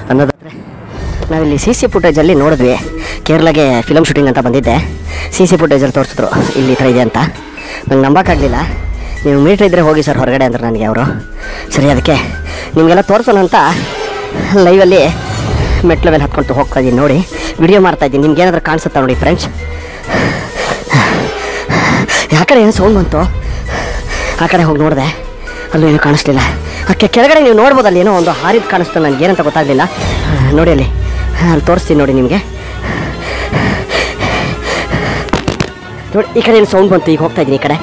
ಅನ್ನೋದಾದರೆ ನಾವಿಲ್ಲಿ C C ಫುಟೇಜಲ್ಲಿ ನೋಡಿದ್ವಿ ಕೇರಳಗೆ ಫಿಲಮ್ ಶೂಟಿಂಗ್ ಅಂತ ಬಂದಿದ್ದೆ ಸಿ ಸಿ ಫುಟೇಜಲ್ಲಿ ತೋರಿಸಿದ್ರು ಇಲ್ಲಿ ಈ ಥರ ಇದೆ ಅಂತ ನಂಗೆ ನಂಬೋಕ್ಕಾಗಲಿಲ್ಲ ನೀವು ಮೀಟ್ರ್ ಇದ್ದರೆ ಹೋಗಿ ಸರ್ ಹೊರಗಡೆ ಅಂದರು ನನಗೆ ಅವರು ಸರಿ ಅದಕ್ಕೆ ನಿಮಗೆಲ್ಲ ತೋರಿಸೋಣ ಅಂತ ಲೈವಲ್ಲಿ ಮೆಟ್ಲ ಮೇಲೆ ಹತ್ಕೊಂಡು ಹೋಗ್ತಾ ಇದ್ದೀನಿ ನೋಡಿ ವಿಡಿಯೋ ಮಾಡ್ತಾ ಇದ್ದೀನಿ ನಿಮ್ಗೆ ಏನಾದರೂ ಕಾಣಿಸುತ್ತಾ ನೋಡಿ ಫ್ರೆಂಡ್ಸ್ ಯಾವ ಕಡೆ ಏನು ಸೌಂಡ್ ಬಂತು ಆ ಕಡೆ ಹೋಗಿ ನೋಡಿದೆ ಅಲ್ಲೂ ಏನೂ ಕಾಣಿಸ್ಲಿಲ್ಲ ಆ ಕೆಳಗಡೆ ನೀವು ನೋಡ್ಬೋದು ಅಲ್ಲಿ ಏನೋ ಒಂದು ಹಾರಿದ್ ಕಾಣಿಸ್ತು ನನಗೆ ಏನಂತ ಗೊತ್ತಾಗಲಿಲ್ಲ ನೋಡಿ ಅಲ್ಲಿ ಹಾ, ಅಲ್ಲಿ ತೋರಿಸ್ತೀನಿ ನೋಡಿ ನಿಮಗೆ ನೋಡಿ ಈ ಕಡೆ ಏನು ಸೌಂಡ್ ಬಂತು ಈಗ ಹೋಗ್ತಾ ಇದ್ದೀನಿ ಈ ಕಡೆ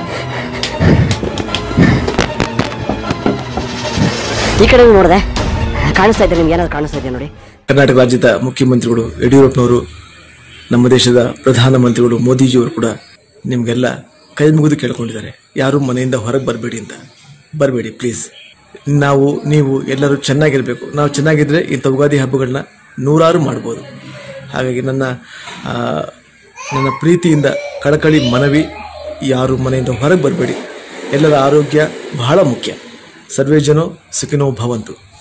ಈ ಕಡೆ ನೋಡಿದೆ ಕಾಣಿಸ್ತಾ ಇದೆ ನಿಮ್ಗೆ ಏನಾದ್ರು ಕಾಣಿಸ್ತಾ ಇದೆ ನೋಡಿ ಕರ್ನಾಟಕ ರಾಜ್ಯದ ಮುಖ್ಯಮಂತ್ರಿಗಳು ಯಡಿಯೂರಪ್ಪನವರು ನಮ್ಮ ದೇಶದ ಪ್ರಧಾನಮಂತ್ರಿಗಳು ಮೋದಿಜಿಯವರು ಕೂಡ ನಿಮಗೆಲ್ಲ ಕೈ ಮುಗಿದು ಕೇಳ್ಕೊಂಡಿದ್ದಾರೆ ಯಾರು ಮನೆಯಿಂದ ಹೊರಗೆ ಬರಬೇಡಿ ಅಂತ ಬರಬೇಡಿ ಪ್ಲೀಸ್ ನಾವು ನೀವು ಎಲ್ಲರೂ ಚೆನ್ನಾಗಿರಬೇಕು ನಾವು ಚೆನ್ನಾಗಿದ್ರೆ ಇಂಥ ಉಗಾದಿ ಹಬ್ಬಗಳನ್ನ ನೂರಾರು ಮಾಡ್ಬೋದು ಹಾಗಾಗಿ ನನ್ನ ಆ, ನನ್ನ ಪ್ರೀತಿಯಿಂದ ಕಳಕಳಿ ಮನವಿ ಯಾರು ಮನೆಯಿಂದ ಹೊರಗೆ ಬರಬೇಡಿ ಎಲ್ಲರ ಆರೋಗ್ಯ ಬಹಳ ಮುಖ್ಯ ಸರ್ವೇ ಜನೋ ಸುಖಿನೋ ಭವಂತು